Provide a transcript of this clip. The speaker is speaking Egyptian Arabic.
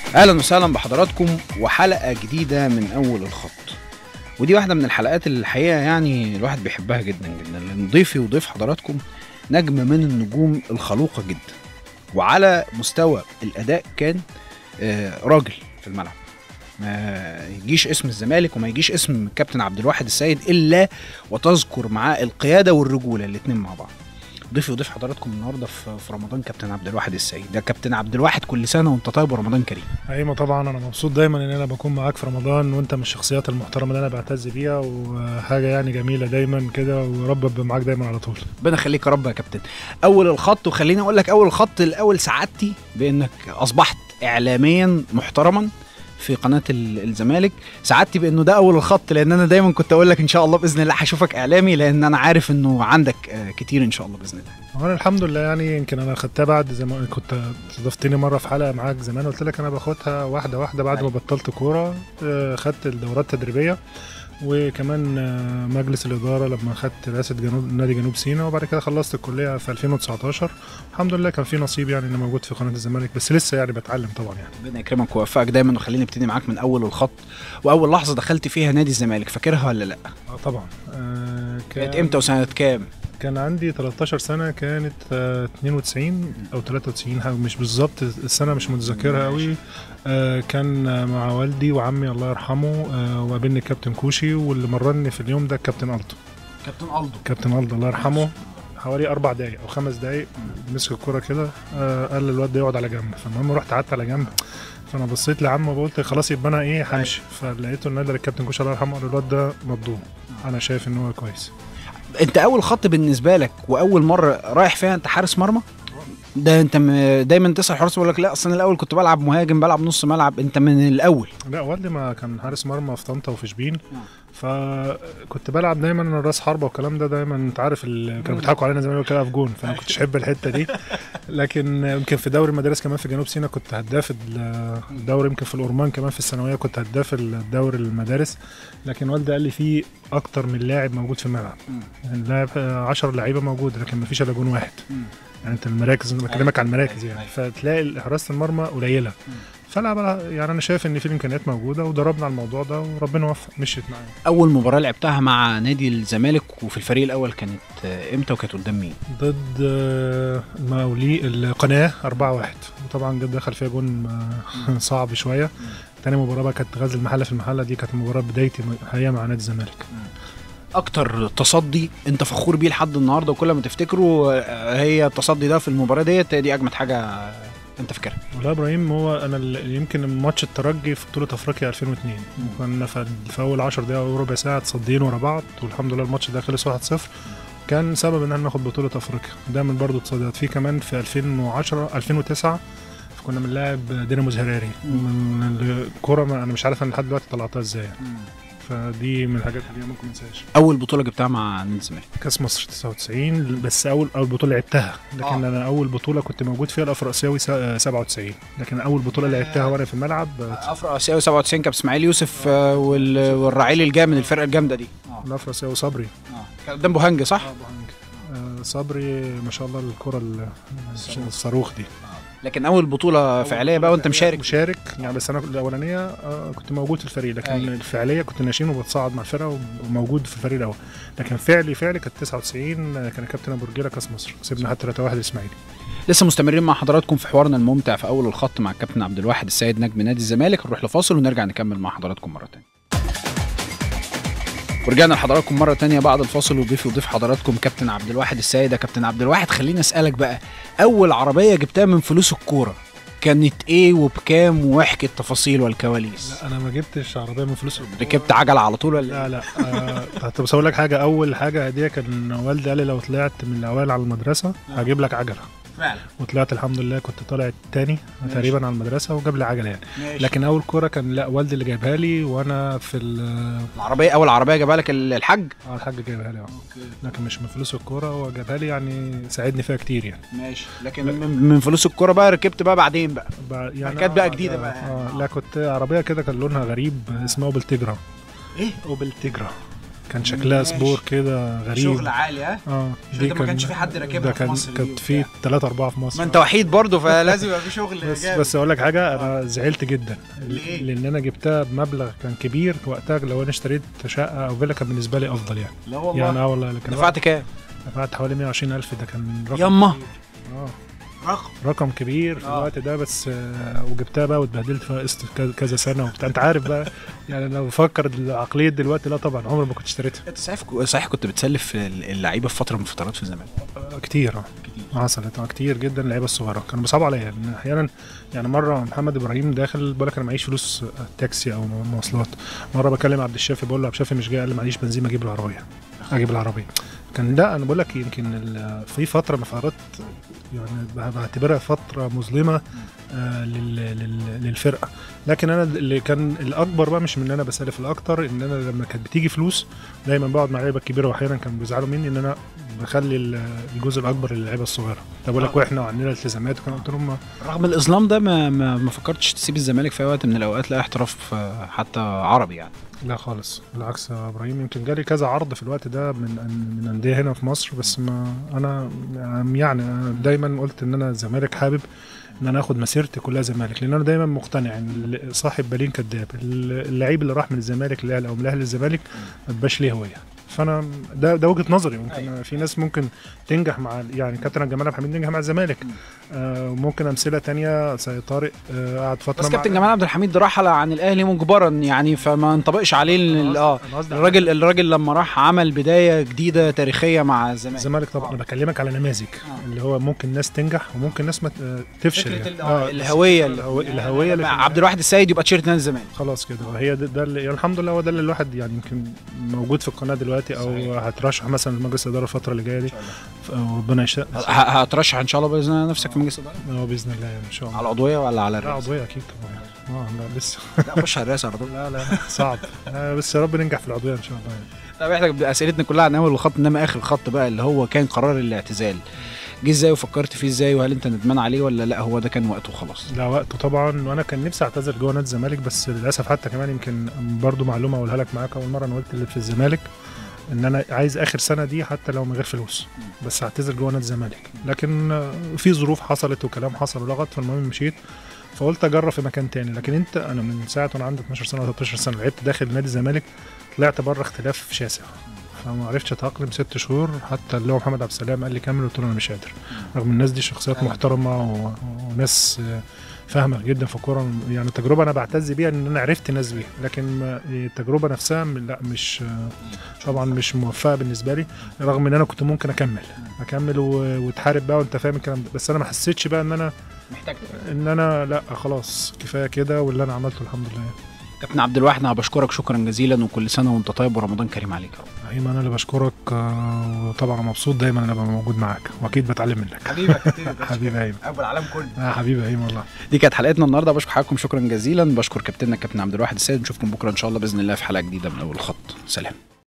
اهلا وسهلا بحضراتكم وحلقه جديده من اول الخط ودي واحده من الحلقات اللي الحقيقه يعني الواحد بيحبها جدا جدا لان ضيفي وضيف حضراتكم نجم من النجوم الخلوقه جدا وعلى مستوى الاداء كان آه، راجل في الملعب ما يجيش اسم الزمالك وما يجيش اسم كابتن عبد الواحد السيد الا وتذكر معاه القياده والرجوله الاثنين مع بعض ضيفي وضيف حضراتكم النهارده في في رمضان كابتن عبد الواحد السيد ده كابتن عبد الواحد كل سنه وانت طيب ورمضان كريم ايما طبعا انا مبسوط دايما ان انا بكون معاك في رمضان وانت من الشخصيات المحترمه اللي انا بعتز بيها وحاجه يعني جميله دايما كده ورب ابقى معاك دايما على طول ربنا يخليك يا رب يا كابتن اول الخط وخليني اقول لك اول الخط الاول سعادتي بانك اصبحت اعلاميا محترما في قناه ال- الزمالك سعادتي بانه ده اول الخط لان انا دايما كنت اقول لك ان شاء الله باذن الله هشوفك اعلامي لان انا عارف انه عندك آه، كتير ان شاء الله باذن الله وانا الحمد لله يعني يمكن انا خدتها بعد زي ما كنت استضفتني مره في حلقه معاك زمان قلت لك انا باخدها واحده واحده بعد ما بطلت كوره آه، خدت الدورات التدريبيه وكمان آه، مجلس الاداره لما خدت رئاسه جنوب نادي جنوب سيناء وبعد كده خلصت الكليه في 2019 الحمد لله كان في نصيب يعني اني موجود في قناه الزمالك بس لسه يعني بتعلم طبعا يعني ربنا يكرمك ويوفقك دايما وخليني ابتدي معاك من اول الخط واول لحظه دخلت فيها نادي الزمالك فاكرها ولا لا اه طبعا آه كانت امتى وسنه كام كان عندي 13 سنة كانت آه، 92 أو 93 حاجة مش بالظبط السنة مش متذكرها قوي آه، كان آه، مع والدي وعمي الله يرحمه آه، وقابلني الكابتن كوشي واللي مرني في اليوم ده الكابتن ألتو كابتن الدو كابتن ألتو الله يرحمه حوالي أربع دقايق أو خمس دقايق مسك الكرة كده آه، قال للواد ده يقعد على جنب فالمهم رحت قعدت على جنب فانا بصيت لعمه وقلت خلاص يبقى انا ايه همشي فلقيته انه نادى الكابتن كوشي الله يرحمه قال الواد ده مضروب انا شايف ان هو كويس انت اول خط بالنسبه لك واول مره رايح فيها انت حارس مرمى ده انت م- دايما تسال حراس يقول لك لا اصل انا الاول كنت بلعب مهاجم بلعب نص ملعب انت من الاول لا والدي ما كان حارس مرمى في طنطا وفي شبين فكنت بلعب دايما انا راس حربه والكلام ده دايما انت عارف ال... كانوا بيضحكوا علينا زمان كده في جون فانا كنتش احب الحته دي لكن يمكن في دوري المدارس كمان في جنوب سيناء كنت هداف ال- الدوري يمكن في الأورمان كمان في الثانويه كنت هداف الدوري المدارس لكن والدي قال لي في اكتر من لاعب موجود في الملعب يعني اللاعب 10 لعيبه موجود لكن ما فيش الا جون واحد يعني انت المراكز انا بكلمك عن المراكز يعني فتلاقي حراسه المرمى قليله فلا بلا يعني انا شايف ان في الامكانيات موجوده وضربنا على الموضوع ده وربنا وفق مشيت معايا اول مباراه لعبتها مع نادي الزمالك وفي الفريق الاول كانت آه، امتى وكانت قدام مين ضد آه، المقاولي القناه 4 1 وطبعا جد دخل فيها جون آه، صعب شويه تاني مباراه بقى كانت غزل المحله في المحله دي كانت مباراه بدايتي حقيقه مع نادي الزمالك اكتر تصدي انت فخور بيه لحد النهارده وكل ما تفتكره آه، هي التصدي ده في المباراه ديت هي دي اجمد حاجه انت فاكرها والله يا ابراهيم هو انا ال- يمكن ماتش الترجي في بطوله افريقيا 2002 كنا في, في اول 10 دقائق او ربع ساعه تصديين ورا بعض والحمد لله الماتش ده خلص 1-0 كان سبب ان احنا ناخد بطوله افريقيا ده من برضه تصديات في كمان في 2010 2009 كنا بنلاعب دينامو زهراري من الكوره ما انا مش عارف انا لحد دلوقتي طلعتها ازاي يعني. فدي من الحاجات اللي ممكن ما انساهاش اول بطوله جبتها مع نادي الزمالك كاس مصر 99 بس اول اول بطوله لعبتها لكن آه. آه. انا اول بطوله كنت موجود فيها الافراسيوي سا- 97 لكن اول بطوله لعبتها وانا في الملعب آه، افريقيا اسيوي 97 كابتن اسماعيل يوسف آه، وال- والرعيل الجامد الفرقه الجامده دي الافراسيوي صبري كان قدام بوهنج صح؟ آه، صبري ما شاء الله الكره ال- الصاروخ دي لكن اول بطوله فعليه بقى وانت مشارك مشارك يعني بس انا الاولانيه آه، كنت موجود في الفريق لكن أيوة. الفعليه كنت ناشئين وبتصعد مع الفرقه وموجود في الفريق الاول لكن فعلي فعلي كانت 99 آه، كان كابتن ابو رجيله كاس مصر كسبنا حتى 3-1 الاسماعيلي لسه مستمرين مع حضراتكم في حوارنا الممتع في اول الخط مع الكابتن عبد الواحد السيد نجم نادي الزمالك نروح لفاصل ونرجع نكمل مع حضراتكم مره تانية ورجعنا لحضراتكم مره تانية بعد الفاصل وضيف وضيف حضراتكم كابتن عبد الواحد السيد يا كابتن عبد الواحد خليني اسالك بقى اول عربيه جبتها من فلوس الكوره كانت ايه وبكام واحكي التفاصيل والكواليس لا انا ما جبتش عربيه من فلوس ركبت عجل على طول ولا لا لا آه، طب بس اقول لك حاجه اول حاجه هديه كان والدي قال لي لو طلعت من الاوائل على المدرسه هجيب لك عجله فعلا وطلعت الحمد لله كنت طالع التاني ماشي. تقريبا على المدرسه وجاب لي عجله يعني لكن لكن اول كوره كان لا والدي اللي جايبها لي وانا في ال- العربيه اول عربيه جابها لك ال- الحاج اه الحاج جايبها لي اه لكن مش من فلوس الكوره هو جابها لي يعني ساعدني فيها كتير يعني ماشي لكن من من فلوس الكوره بقى ركبت بقى بعدين بقى بقى- يعني حاجات بقى آه، جديدة آه، بقى. اه لا كنت عربيه كده كان لونها غريب اسمها اوبل تيجرا ايه اوبل تيجرا كان شكلها ماشي. سبور كده غريب شغل عالي ها اه عشان ده ما كانش في حد راكبها ده في كان مصر دي كانت في وبتاع. ثلاثة أربعة في مصر ما انت وحيد برضه فلازم يبقى في شغل بس جامد. بس اقول لك حاجه انا زعلت جدا ليه؟ لان انا جبتها بمبلغ كان كبير وقتها لو انا اشتريت شقه او فيلا كان بالنسبه لي افضل يعني لا والله يعني اه والله لكن دفعت كام؟ دفعت حوالي 120 الف ده كان رقم يما كبير. اه رقم رقم كبير في آه. الوقت ده بس آه، وجبتها بقى واتبهدلت فيها قسط كذا- كذا سنه وبتاع انت عارف بقى يعني لو بفكر العقليه دلوقتي لا طبعا عمري ما كنت اشتريتها انت صحيح صحيح كنت بتسلف اللعيبه في فتره من فترات في الزمالك آه، كتير اه حصلت اه كتير جدا اللعيبه الصغيره كانوا بيصعبوا عليا لان احيانا يعني مره محمد ابراهيم داخل بقول لك انا معيش فلوس تاكسي او مواصلات مره بكلم عبد الشافي بقول له عبد الشافي مش جاي قال لي معيش بنزين اجيب العربيه اجيب العربيه كان لا انا بقول لك يمكن ال- في فتره من فترات يعني بعتبرها فتره مظلمه آه لل- لل- للفرقه لكن انا اللي كان الاكبر بقى مش من ان انا بسلف الاكتر ان انا لما كانت بتيجي فلوس دايما بقعد مع اللعيبه الكبيره واحيانا كانوا بيزعلوا مني ان انا بخلي ال- الجزء الاكبر للعيبه الصغيره طب بقول لك آه. واحنا وعندنا التزامات وكان قلت لهم ما- رغم الاظلام ده ما ما, ما فكرتش تسيب الزمالك في أي وقت من الاوقات لا احتراف آه، حتى عربي يعني لا خالص بالعكس يا ابراهيم يمكن جالي كذا عرض في الوقت ده من من انديه هنا في مصر بس ما انا يعني أنا دايما قلت ان انا الزمالك حابب ان انا اخد مسيرتي كلها زمالك لان انا دايما مقتنع ان صاحب بالين كذاب اللعيب اللي راح من الزمالك للاهلي او من الاهلي للزمالك ما تبقاش ليه هويه فانا ده ده وجهه نظري ممكن أيوة. في ناس ممكن تنجح مع يعني كابتن جمال عبد الحميد نجح مع الزمالك آه ممكن امثله تانية زي طارق آه قعد فتره بس مع- كابتن جمال عبد الحميد رحل عن الاهلي مجبرا يعني فما انطبقش عليه ال- اه أنا قصدي على- الراجل الراجل لما راح عمل بدايه جديده تاريخيه مع الزمالك الزمالك طبعا آه. انا بكلمك على نماذج آه. اللي هو ممكن ناس تنجح وممكن ناس ما ت- تفشل فكره يعني. ال- آه، الهويه اللي الهو- الهويه اللي في عبد الواحد السيد يبقى تيشيرت نادي الزمالك خلاص كده هي ده, ده اللي يعني الحمد لله هو ده اللي الواحد يعني يمكن موجود في القناه دلوقتي او صحيح. هترشح مثلا لمجلس الاداره الفتره اللي جايه دي ف- وربنا يشاء ه- هترشح ان شاء الله باذن الله نفسك في مجلس الاداره اه باذن الله يعني ان شاء الله على العضويه ولا على لا الرئاسه؟ عضويه اكيد طبعا اه لا لسه لا خش على الرئاسه على طول لا لا صعب آه بس يا رب ننجح في العضويه ان شاء الله يعني. طب احنا اسئلتنا كلها عن اول الخط انما اخر الخط بقى اللي هو كان قرار الاعتزال جه ازاي وفكرت فيه ازاي وهل انت ندمان عليه ولا لا هو ده كان وقته خلاص لا وقته طبعا وانا كان نفسي اعتزل جوه نادي الزمالك بس للاسف حتى كمان يمكن برضو معلومه اقولها لك معاك اول مره انا قلت اللي في الزمالك ان انا عايز اخر سنه دي حتى لو من غير فلوس بس اعتزل جوه نادي الزمالك لكن آه، في ظروف حصلت وكلام حصل ولغط فالمهم مشيت فقلت اجرب في مكان تاني لكن انت انا من ساعه وانا عندي 12 سنه ولا 13 سنه لعبت داخل نادي الزمالك طلعت بره اختلاف شاسع فما عرفتش اتاقلم ست شهور حتى اللي هو محمد عبد السلام قال لي كمل قلت له انا مش قادر رغم الناس دي شخصيات أيوة. محترمه و... وناس آه، فاهمه جدا في الكوره يعني تجربه انا بعتز بيها ان انا عرفت ناس بيها لكن ما- التجربه نفسها م- لا مش آه، طبعا مش موفقه بالنسبه لي رغم ان انا كنت ممكن اكمل اكمل و- وتحارب بقى وانت فاهم الكلام ده بس انا ما حسيتش بقى ان انا محتاج ان انا لا خلاص كفايه كده واللي انا عملته الحمد لله كابتن عبد الواحد انا بشكرك شكرا جزيلا وكل سنه وانت طيب ورمضان كريم عليك يا رب هيما انا اللي بشكرك آه، وطبعا مبسوط دايما انا ابقى موجود معاك واكيد بتعلم منك حبيبي حبيبي هيما ابو العالم كله آه حبيبي هيما والله دي كانت حلقتنا النهارده بشكر حضراتكم شكرا جزيلا بشكر كابتننا كابتن عبد الواحد السيد نشوفكم بكره ان شاء الله باذن الله في حلقه جديده من اول الخط سلام